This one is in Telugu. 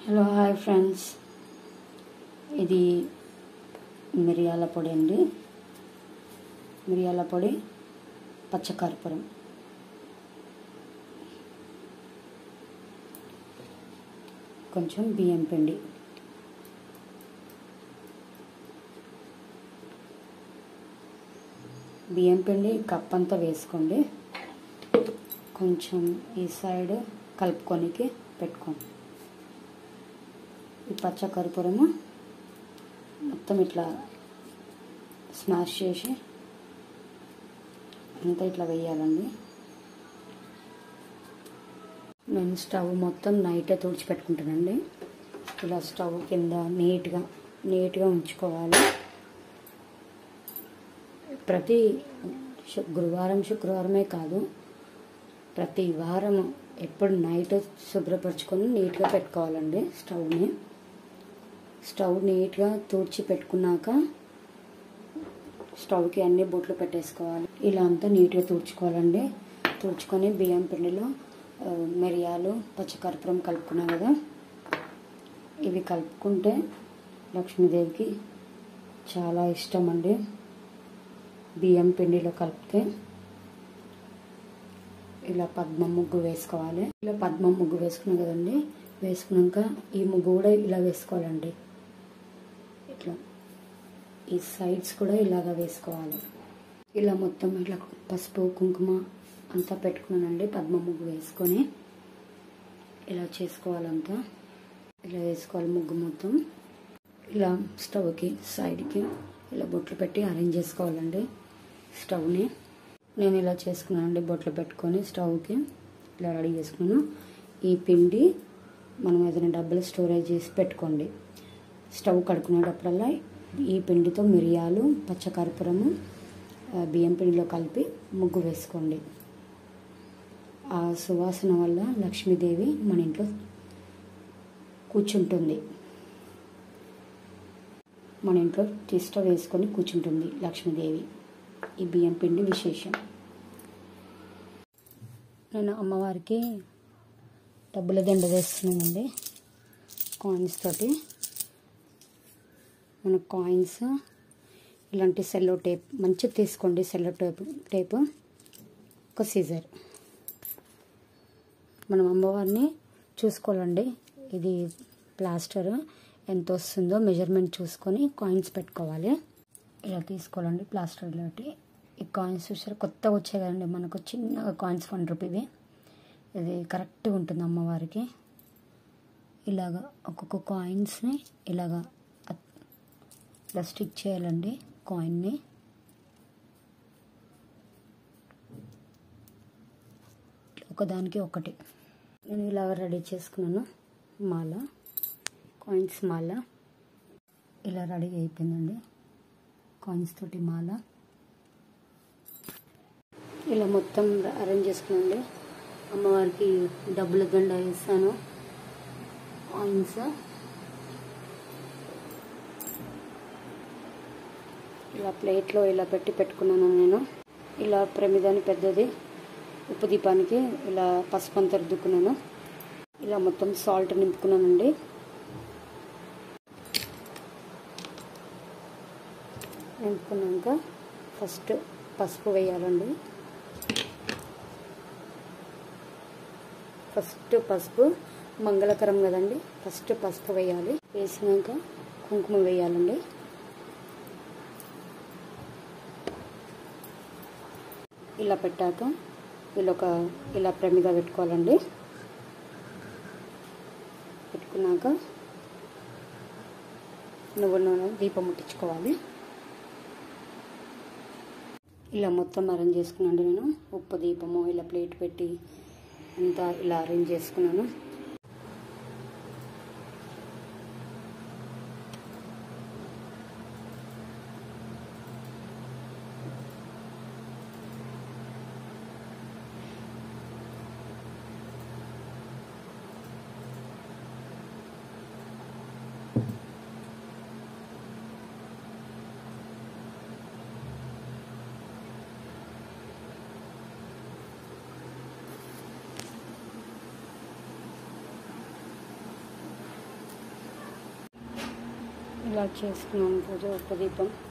హలో హాయ్ ఫ్రెండ్స్ ఇది మిరియాల పొడి అండి మిరియాల పొడి పచ్చకర్పూరం కొంచెం బియ్యం పిండి బియ్యం పిండి కప్ అంతా వేసుకోండి కొంచెం ఈ సైడ్ కలుపుకొనికి పెట్టుకోండి ఈ పచ్చ కర్పూరము మొత్తం ఇట్లా స్మాష్ చేసి అంతా ఇట్లా వేయాలండి నేను స్టవ్ మొత్తం నైటే తుడిచిపెట్టుకుంటానండి ఇలా స్టవ్ కింద నీట్గా నీట్గా ఉంచుకోవాలి ప్రతి శు- గురువారం శుక్రవారమే కాదు ప్రతి వారం ఎప్పుడు నైట్ శుభ్రపరచుకొని నీట్గా పెట్టుకోవాలండి స్టవ్ని స్టవ్ నీట్గా తూడ్చి పెట్టుకున్నాక స్టవ్కి అన్ని బొట్లు పెట్టేసుకోవాలి ఇలా అంతా నీట్గా తుడుచుకోవాలండి తుడుచుకొని బియ్యం పిండిలో ఆ, మిరియాలు పచ్చకర్పూరం కలుపుకున్నాం కదా ఇవి కలుపుకుంటే లక్ష్మీదేవికి చాలా ఇష్టం అండి బియ్యం పిండిలో కలిపితే ఇలా పద్మ ముగ్గు వేసుకోవాలి ఇలా పద్మ ముగ్గు వేసుకున్నాం కదండి వేసుకున్నాక ఈ ముగ్గు కూడా ఇలా వేసుకోవాలండి ఇట్లా ఈ సైడ్స్ కూడా ఇలాగ వేసుకోవాలి ఇలా మొత్తం ఇట్లా పసుపు కుంకుమ అంతా పెట్టుకున్నానండి పద్మ ముగ్గు వేసుకొని ఇలా చేసుకోవాలంతా ఇలా వేసుకోవాలి ముగ్గు మొత్తం ఇలా స్టవ్కి సైడ్కి ఇలా బొట్లు పెట్టి అరేంజ్ చేసుకోవాలండి స్టవ్ని నేను ఇలా చేసుకున్నానండి బొట్లు పెట్టుకొని స్టవ్కి ఇలా రెడీ చేసుకున్నాను ఈ పిండి మనం ఏదైనా డబ్బులు స్టోరేజ్ చేసి పెట్టుకోండి స్టవ్ కడుక్కునేటప్పుడల్లా ఈ పిండితో మిరియాలు పచ్చకర్పూరము ఆ, బియ్యం పిండిలో కలిపి ముగ్గు వేసుకోండి ఆ సువాసన వల్ల లక్ష్మీదేవి మన ఇంట్లో కూర్చుంటుంది మన ఇంట్లో తిష్ట వేసుకొని కూర్చుంటుంది లక్ష్మీదేవి ఈ బియ్యం పిండి విశేషం నేను అమ్మవారికి డబ్బుల దండ వేస్తున్నానండి కాయిన్స్ తోటి మన కాయిన్స్ ఇలాంటి సెల్లో టేప్ మంచిగా తీసుకోండి సెల్లో టేప్ టేపు ఒక సీజర్ మనం అమ్మవారిని చూసుకోవాలండి ఇది ప్లాస్టర్ ఎంత వస్తుందో మెజర్మెంట్ చూసుకొని కాయిన్స్ పెట్టుకోవాలి ఇలా తీసుకోవాలండి ప్లాస్టర్ ఇలాంటి ఈ కాయిన్స్ చూసారు కొత్తగా వచ్చాయి కదండి మనకు చిన్న కాయిన్స్ వన్ రూపీవి ఇది కరెక్ట్గా ఉంటుంది అమ్మవారికి ఇలాగ ఒక్కొక్క కాయిన్స్ని ఇలాగ అత్- ఇలా స్టిక్ చేయాలండి కాయిన్ని ఒకదానికి ఒకటి నేను ఇలాగ రెడీ చేసుకున్నాను మాల కాయిన్స్ మాల ఇలా రెడీ అయిపోయిందండి కాయిన్స్ తోటి మాల ఇలా మొత్తం అరేంజ్ చేసుకున్నాండి అమ్మవారికి డబ్బుల దండ వేసాను కాయిన్స్ ఇలా ప్లేట్లో ఇలా పెట్టి పెట్టుకున్నాను నేను ఇలా ప్రమిదాని పెద్దది ఉప్పు దీపానికి ఇలా పసుపు అంతా రుద్దుకున్నాను ఇలా మొత్తం సాల్ట్ నింపుకున్నానండి నింపుకున్నాక ఫస్ట్ పసుపు వేయాలండి ఫస్ట్ పసుపు మంగళకరం కదండి ఫస్ట్ పసుపు వేయాలి వేసినాక కుంకుమ వేయాలండి ఇలా పెట్టాక ఇలా ఒక ఇలా ప్రమిద పెట్టుకోవాలండి పెట్టుకున్నాక నువ్వుల నూనె దీపం ముట్టించుకోవాలి ఇలా మొత్తం అరేంజ్ చేసుకున్నాను నేను ఉప్పు దీపము ఇలా ప్లేట్ పెట్టి అంతా ఇలా అరేంజ్ చేసుకున్నాను ఇలా చేసుకున్నాను పూజ ఉపదీపం